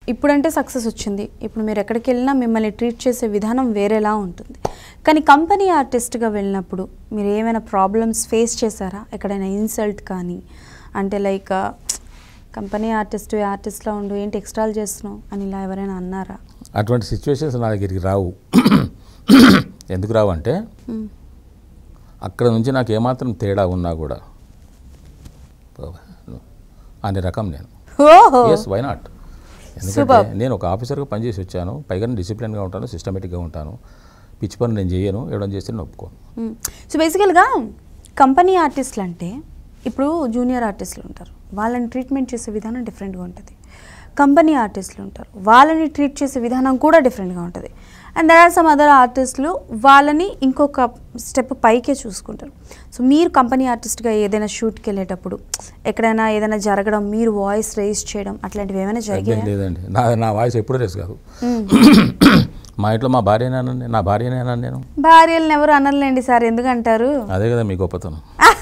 ఇప్పుడంటే సక్సెస్ వచ్చింది ఇప్పుడు మీరు ఎక్కడికి వెళ్ళినా మిమ్మల్ని ట్రీట్ చేసే విధానం వేరేలా ఉంటుంది కానీ కంపెనీ ఆర్టిస్ట్గా వెళ్ళినప్పుడు మీరు ఏమైనా ప్రాబ్లమ్స్ ఫేస్ చేశారా ఎక్కడైనా ఇన్సల్ట్ కానీ అంటే లైక్ కంపెనీ ఆర్టిస్ట్ ఆర్టిస్ట్లా ఉండు ఏంటి ఎక్స్ట్రాలు చేస్తున్నావు అని ఇలా ఎవరైనా అన్నారా అటువంటి సిచ్యువేషన్స్ నా దగ్గరికి రావు ఎందుకు రావు అంటే మ్మ్. అక్కడ నుంచి నాకు ఏమాత్రం తేడా ఉన్నా కూడా బాబా, అనే రకం నేను ఓహో ఎస్ వై నాట్ ఎందుకంటే Superb. నేను ఒక ఆఫీసర్గా పనిచేసి వచ్చాను పైగా డిసిప్లిన్గా ఉంటాను సిస్టమేటిక్గా ఉంటాను పిచ్చి పని నేను చేయను ఇవ్వడం చేస్తే నేను ఒప్పుకోను సో బేసికల్గా కంపెనీ ఆర్టిస్టులు అంటే ఇప్పుడు జూనియర్ ఆర్టిస్టులు ఉంటారు వాళ్ళని ట్రీట్మెంట్ చేసే విధానం డిఫరెంట్గా ఉంటుంది కంపెనీ ఆర్టిస్టులు ఉంటారు వాళ్ళని ట్రీట్ చేసే విధానం కూడా డిఫరెంట్గా ఉంటుంది and there are some other ఆర్టిస్టులు వాళ్ళని ఇంకొక స్టెప్ పైకే చూసుకుంటారు సో మీరు కంపెనీ ఆర్టిస్ట్గా ఏదైనా షూట్కి వెళ్ళేటప్పుడు ఎక్కడైనా ఏదైనా జరగడం మీరు వాయిస్ రేస్ చేయడం అట్లాంటివి ఏమైనా అదేం జరిగాయా లేదండి నా నా వాయిస్ ఎప్పుడు రేసు కాదు మా ఇంట్లో మా భార్యనేనండి నా భార్యనేనా నేను భార్యలను ఎవరు అనర్లేండి సార్ ఎందుకంటారు అదే కదా మీ గొప్పతనం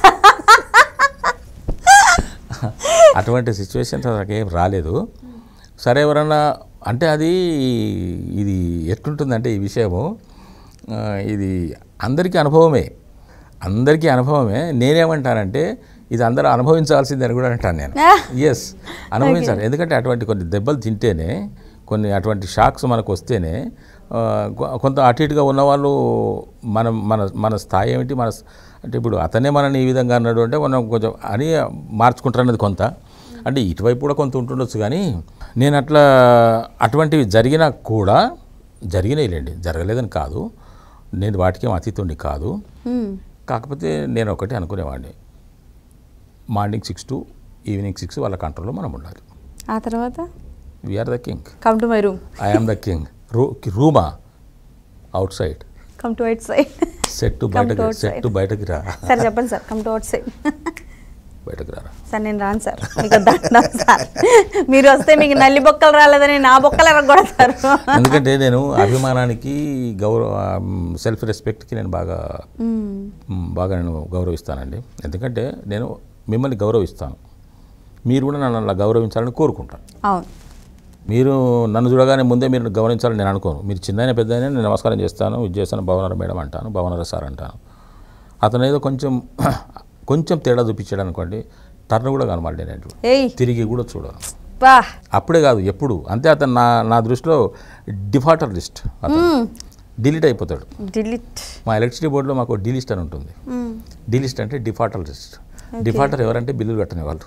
అటువంటి సిచ్యువేషన్స్ నాకేం రాలేదు సరే ఎవరన్నా అంటే అది ఇది ఎట్లుంటుందంటే ఈ విషయము ఆ, ఇది అందరికీ అనుభవమే అందరికీ అనుభవమే నేనేమంటానంటే ఇది అందరూ అనుభవించాల్సింది అని కూడా అంటాను నేను ఎస్ అనుభవించాలి ఎందుకంటే అటువంటి కొన్ని దెబ్బలు తింటేనే కొన్ని అటువంటి షాక్స్ మనకు వస్తేనే ఆ, కొ- కొంత అటు ఇటుగా ఉన్నవాళ్ళు మనం మన మన స్థాయి ఏమిటి మన స్- అంటే ఇప్పుడు అతనే మనని ఈ విధంగా అన్నాడు అంటే మనం కొంచెం అని మార్చుకుంటారన్నది కొంత అంటే ఇటువైపు కూడా కొంత ఉంటుండొచ్చు కానీ నేను అట్లా అటువంటివి జరిగినా కూడా జరిగినాయిలేండి జరగలేదని కాదు నేను వాటికేం అతీతుండి కాదు మ్మ్. కాకపోతే నేను ఒకటి అనుకునేవాడిని morning six to evening six వాళ్ళ కంట్రోల్లో మనం ఉండాలి ఆ తర్వాత we're the king come to my room I am the king room రూమా outside come to outside set to Come బయటకి to outside. సెట్ టు బయటకి రా సార్ చెప్పండి sir come to outside బయటకు రారా sir నేను రాను sir మీకు దండం సార్ మీరు వస్తే మీకు నల్లి బొక్కలు రాలేదని నా బొక్కలు ఎరగొడతారు ఎందుకంటే నేను అభిమానానికి గౌరవ సెల్ఫ్ రెస్పెక్ట్కి నేను బాగా మ్, బాగా నేను గౌరవిస్తానండి ఎందుకంటే నేను మిమ్మల్ని గౌరవిస్తాను మీరు కూడా నన్ను అలా గౌరవించాలని కోరుకుంటాను అవును మీరు నన్ను చూడగానే ముందే మీరు గమనించాలని నేను అనుకోను మీరు చిన్న పెద్ద నేను నమస్కారం చేస్తాను ఇది చేస్తాను భవనర మేడం అంటాను భవనర సార్ అంటాను అతను ఏదో కొంచెం కొంచెం తేడా చూపించాడు అనుకోండి టర్న్ కూడా కనబడి నేను ఏయ్ తిరిగి కూడా చూడను వా అప్పుడే కాదు ఎప్పుడు అంతే అతను నా నా దృష్టిలో డిఫాల్టర్ లిస్ట్ అతను డిలీట్ అయిపోతాడు డిలీట్ మా ఎలక్ట్రిసిటీ బోర్డులో మాకు డీ లిస్ట్ అని ఉంటుంది డీ లిస్ట్ అంటే డిఫాల్టర్ లిస్ట్ డిఫాల్టర్ ఎవరంటే బిల్లులు కట్టని వాళ్ళు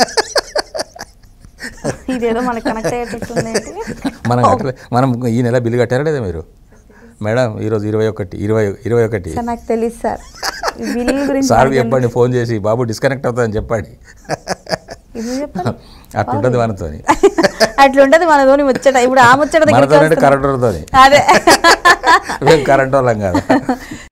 ఇదేదో మనకు కనెక్ట్ అయ్యేటట్టుంది ఏంటి? మనం కట్టలే మనం ఈ నెల బిల్లు కట్టారా లేదా మీరు మేడం ఈరోజు ఇరవై ఒకటి ఇరవై ఇరవై ఒకటి సార్ నాకు తెలియదు సార్ ఈ బిల్ గురించి సార్ నాకు చెప్పండి ఫోన్ చేసి బాబు డిస్కనెక్ట్ అవుతుందని చెప్పండి ఇది చెప్పండి అట్లుంటుంది మనతో అట్లుంటది మనతోని ముచ్చట ఇప్పుడు ఆ ముచ్చట దగ్గరికి మనతో వస్తున్నాం. కరెంట్ వాళ్ళతో అదే మేము కరెంట్ వాళ్ళం కాదు